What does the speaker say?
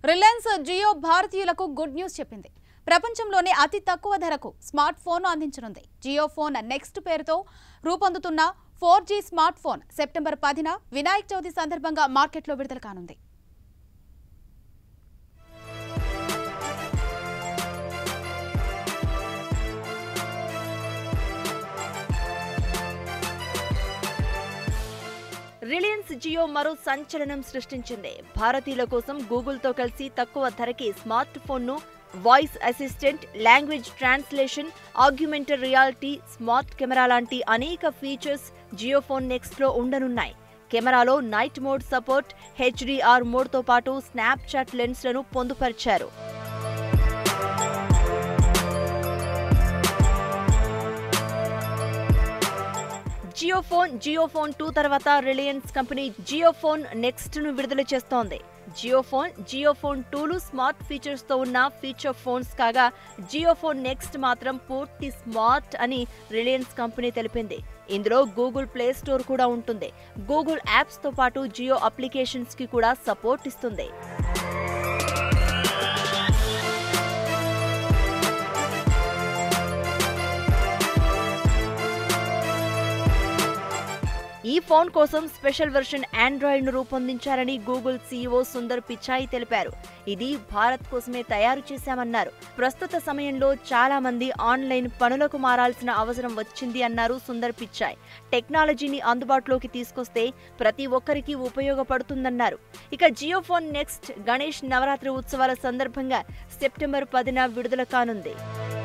Reliance Jio భారతీయులకు good news చెప్పింది ప్రపంచంలోనే అతి తక్కువ ధరకు స్మార్ట్ ఫోన్ అందించనుంది జియో ఫోన్ నెక్స్ట్ పేరుతో రూపొందుతున్న four G smart phone September పదిన వినాయక చవితి సందర్భంగా మార్కెట్లో విడుదల కానుంది రిలయన్స్ జియో మరో సంచలనం సృష్టించింది భారతీయుల కోసం గూగుల్తో కలిసి తక్కువ ధరకి స్మార్ట్ ఫోన్ను voice assistant language translation augmented reality smart camera లాంటి అనేక ఫీచర్స్ జియో ఫోన్ నెక్స్ట్లో ఉండనున్నాయి కెమెరాలో నైట్ మోడ్ సపోర్ట్ హెచ్డిఆర్ మోడ్తో పాటు స్నాప్చాట్ లెన్స్లను పొందుపరిచారు Jio phone Jio phone two తర్వాత Reliance company Jio phone next ను విడుదల చేస్తోంది జియో ఫోన్ జియో ఫోన్ టూలు స్మార్ట్ ఫీచర్స్ తో ఉన్న ఫీచర్ ఫోన్స్ కాగా జియో ఫోన్ నెక్స్ట్ మాత్రం పూర్తి స్మార్ట్ అని రిలయన్స్ కంపెనీ తెలిపింది ఇందులో గూగుల్ ప్లే స్టోర్ కూడా ఉంటుంది గూగుల్ యాప్స్ తో పాటు జియో అప్లికేషన్స్ కి కూడా సపోర్ట్ ఇస్తుంది ఈ ఫోన్ కోసం స్పెషల్ వెర్షన్ ఆండ్రాయిడ్ ను రూపొందించారని గూగుల్ సీఈఓ సుందర్ పిచాయి తెలిపారు ఇది భారత్ కోసమే తయారు చేశామన్నారు ప్రస్తుత సమయంలో చాలా మంది ఆన్లైన్ పనులకు మారాల్సిన అవసరం వచ్చింది అన్నారు సుందర్ పిచాయ్ టెక్నాలజీని అందుబాటులోకి తీసుకొస్తే ప్రతి ఒక్కరికి ఉపయోగపడుతుందన్నారు ఇక జియో ఫోన్ నెక్స్ట్ గణేష్ నవరాత్రి ఉత్సవాల సందర్భంగా సెప్టెంబర్ పదిన విడుదల కానుంది